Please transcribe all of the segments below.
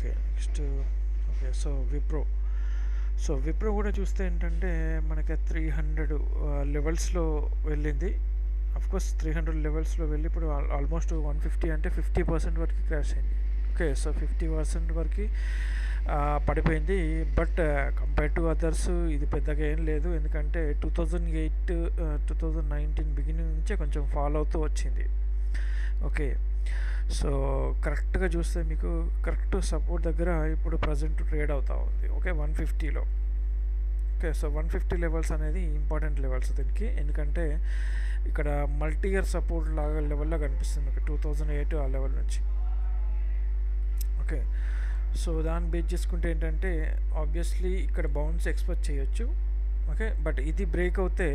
okay next okay so Wipro so Wipro కూడా చూస్తే ఏంటంటే మనకి త్రీ హండ్రెడ్ లెవెల్స్లో వెళ్ళింది కోర్స్ త్రీ హండ్రెడ్ లెవెల్స్లో వెళ్ళి ఇప్పుడు ఆల్మోస్ట్ వన్ ఫిఫ్టీ అంటే ఫిఫ్టీ పర్సెంట్ వరకు క్రాష్ అయింది ఓకే సో ఫిఫ్టీ పర్సెంట్ వరకు ఆ, పడిపోయింది బట్ కంపేర్ టు అదర్స్ ఇది పెద్దగా ఏం లేదు ఎందుకంటే two thousand eight two thousand nineteen beginning నుంచే కొంచెం ఫాలో అవుతూ వచ్చింది ఓకే సో కరెక్ట్గా చూస్తే మీకు కరెక్ట్ సపోర్ట్ దగ్గర ఇప్పుడు ప్రజెంట్ ట్రేడ్ అవుతూ ఉంది ఓకే వన్ ఫిఫ్టీలో okay so one fifty levels అనేది ఇంపార్టెంట్ లెవెల్స్ దీనికి ఎందుకంటే ఇక్కడ మల్టీ ఇయర్ సపోర్ట్ లాగా లెవెల్లో కనిపిస్తుంది మీకు టూ థౌజండ్ ఎయిట్ ఆ లెవెల్ నుంచి ఓకే సో దాన్ని బేస్ చేసుకుంటే ఏంటంటే ఆబ్వియస్లీ ఇక్కడ బౌన్స్ ఎక్స్పెక్ట్ చేయొచ్చు ఓకే బట్ ఇది బ్రేక్ అవుతే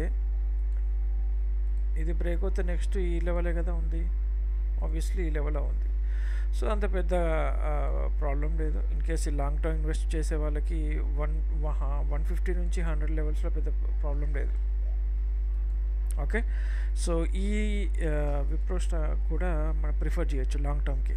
ఇది బ్రేక్ అవుతే నెక్స్ట్ ఈ లెవెలే కదా ఉంది ఆబ్వియస్లీ ఈ లెవెల్లో ఉంది సో అంత పెద్ద ప్రాబ్లం లేదు ఇన్ కేస్ ఈ లాంగ్ టర్మ్ ఇన్వెస్ట్ చేసే వాళ్ళకి వన్ వన్ ఫిఫ్టీ నుంచి హండ్రెడ్ లెవెల్స్లో పెద్ద ప్రాబ్లం లేదు ఓకే సో ఈ విప్రో స్టాక్ కూడా మనం ప్రిఫర్ చేయొచ్చు లాంగ్ టర్మ్కి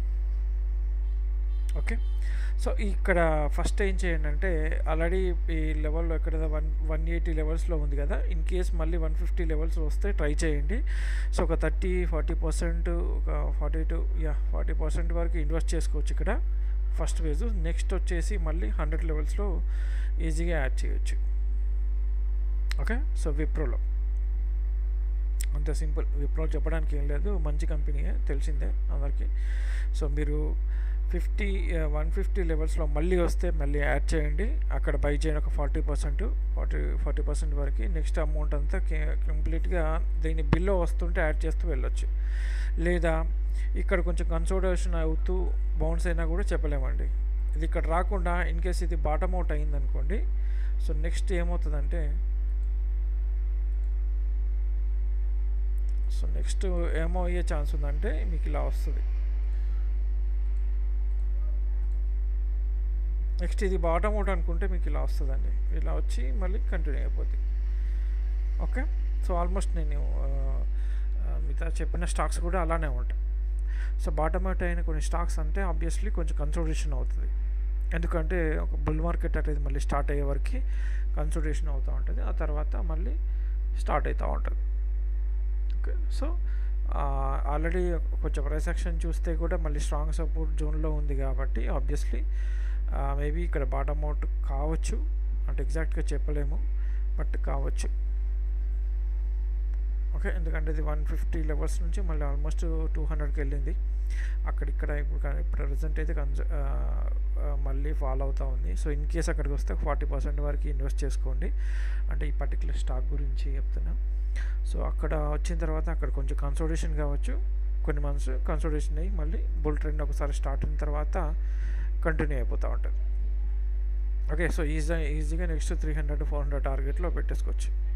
ఓకే సో ఇక్కడ ఫస్ట్ ఏం చేయండి అంటే ఆల్రెడీ ఈ లెవెల్లో ఎక్కడ వన్ వన్ ఎయిటీ లెవెల్స్లో ఉంది కదా ఇన్ కేస్ మళ్ళీ వన్ ఫిఫ్టీ లెవెల్స్ వస్తే ట్రై చేయండి సో ఒక థర్టీ ఫార్టీ పర్సెంట్ ఒక ఫార్టీ టు యా ఫార్టీ పర్సెంట్ వరకు ఇన్వెస్ట్ చేసుకోవచ్చు ఇక్కడ ఫస్ట్ ఫేజ్ నెక్స్ట్ వచ్చేసి మళ్ళీ హండ్రెడ్ లెవెల్స్లో ఈజీగా యాడ్ చేయొచ్చు ఓకే సో విప్రోలో అంత సింపుల్ విప్రో చెప్పడానికి ఏం లేదు మంచి కంపెనీయే తెలిసిందే అందరికీ సో మీరు ఫిఫ్టీ వన్ ఫిఫ్టీ లెవెల్స్లో మళ్ళీ వస్తే మళ్ళీ యాడ్ చేయండి అక్కడ బై చేయండి ఒక forty percent forty forty percent వరకు నెక్స్ట్ అమౌంట్ అంతా కంప్లీట్గా దీని బిల్లో వస్తుంటే యాడ్ చేస్తూ వెళ్ళొచ్చు లేదా ఇక్కడ కొంచెం కన్సోడేషన్ అవుతూ బౌన్స్ అయినా కూడా చెప్పలేమండి ఇది ఇక్కడ రాకుండా ఇన్ కేస్ ఇది బాటమ్ అవుట్ అయిందనుకోండి సో నెక్స్ట్ ఏమవుతుందంటే సో నెక్స్ట్ ఏమో అయ్యే ఛాన్స్ ఉందంటే మీకు ఇలా వస్తుంది నెక్స్ట్ ఇది బాటమ్ అవుట్ అనుకుంటే మీకు ఇలా వస్తుందండి ఇలా వచ్చి మళ్ళీ కంటిన్యూ అయిపోద్ది ఓకే సో ఆల్మోస్ట్ నేను ఆ, ఆ, మిగతా చెప్పిన స్టాక్స్ కూడా అలానే ఉంటాయి సో బాటమ్ అవుట్ అయిన కొన్ని స్టాక్స్ అంటే ఆబ్వియస్లీ కొంచెం కన్సల్టేషన్ అవుతుంది ఎందుకంటే ఒక బుల్ మార్కెట్ అనేది మళ్ళీ స్టార్ట్ అయ్యే వరకు కన్సల్టేషన్ అవుతూ ఉంటుంది ఆ తర్వాత మళ్ళీ స్టార్ట్ అవుతూ ఉంటుంది ఓకే సో ఆల్రెడీ కొంచెం ప్రైస్ యాక్షన్ చూస్తే కూడా మళ్ళీ స్ట్రాంగ్ సపోర్ట్ జోన్లో ఉంది కాబట్టి ఆబ్వియస్లీ మేబీ ఇక్కడ బాటమ్ అవుట్ కావచ్చు అంటే ఎగ్జాక్ట్గా చెప్పలేము బట్ కావచ్చు ఓకే ఎందుకంటే ఇది వన్ ఫిఫ్టీ లెవెల్స్ నుంచి మళ్ళీ ఆల్మోస్ట్ టూ హండ్రెడ్కి వెళ్ళింది అక్కడిక్కడ ఇప్పుడు కా- ఇప్పుడు ప్రజెంట్ అయితే కన్స ఆ, ఆ, మళ్ళీ ఫాలో అవుతూ ఉంది సో ఇన్ కేస్ అక్కడికి వస్తే ఫార్టీ పర్సెంట్ వరకు ఇన్వెస్ట్ చేసుకోండి అంటే ఈ పర్టికులర్ స్టాక్ గురించి చెప్తున్నా సో అక్కడ వచ్చిన తర్వాత అక్కడ కొంచెం కన్సల్టేషన్ కావచ్చు కొన్ని మంత్స్ కన్సల్టేషన్ అయ్యి మళ్ళీ బుల్ ట్రెండ్ ఒకసారి స్టార్ట్ అయిన తర్వాత కంటిన్యూ అయిపోతూ ఉంటుంది ఓకే సో ఈజీ ఈజీగా next three hundred four hundred టార్గెట్లో పెట్టేసుకోవచ్చు